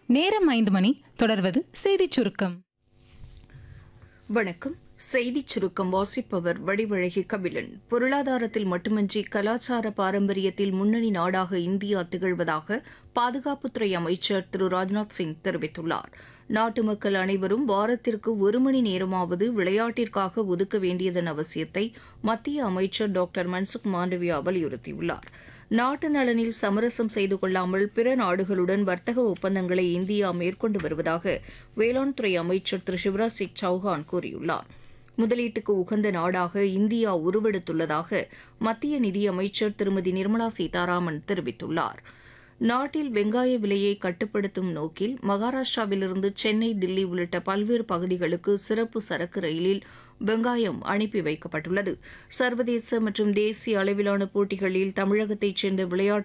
நேரம் ஐந்து மணி தொடர்வது செய்திச் சுருக்கம் வணக்கம் செய்திச் சுருக்கம் வாசிப்பவர் வடிவழகி கபிலன் பொருளாதாரத்தில் மட்டுமின்றி கலாச்சார பாரம்பரியத்தில் முன்னணி நாடாக இந்தியா திகழ்வதாக பாதுகாப்புத்துறை அமைச்சர் திரு ராஜ்நாத் சிங் தெரிவித்துள்ளார் நாட்டு மக்கள் அனைவரும் வாரத்திற்கு ஒரு மணி நேரமாவது விளையாட்டிற்காக ஒதுக்க வேண்டியதன் அவசியத்தை மத்திய அமைச்சர் டாக்டர் மன்சுக் மாண்டவியா வலியுறுத்தியுள்ளார் நாட்டு நலனில் சமரசம் செய்து கொள்ளாமல் பிற நாடுகளுடன் வர்த்தக ஒப்பந்தங்களை இந்தியா மேற்கொண்டு வருவதாக வேளாண் துறை அமைச்சர் திரு சிவராஜ் சிங் சௌஹான் கூறியுள்ளார் முதலீட்டுக்கு உகந்த நாடாக இந்தியா உருவெடுத்துள்ளதாக மத்திய நிதியமைச்சர் திருமதி நிர்மலா சீதாராமன் தெரிவித்துள்ளார் நாட்டில் வெங்காய விலையை கட்டுப்படுத்தும் நோக்கில் மகாராஷ்டிராவிலிருந்து சென்னை தில்லி உள்ளிட்ட பல்வேறு பகுதிகளுக்கு சிறப்பு சரக்கு ரயிலில் வெங்காயம் அனுப்பி வைக்கப்பட்டுள்ளது சர்வதேச மற்றும் தேசிய அளவிலான போட்டிகளில் தமிழகத்தைச் சேர்ந்த விளையாட்டு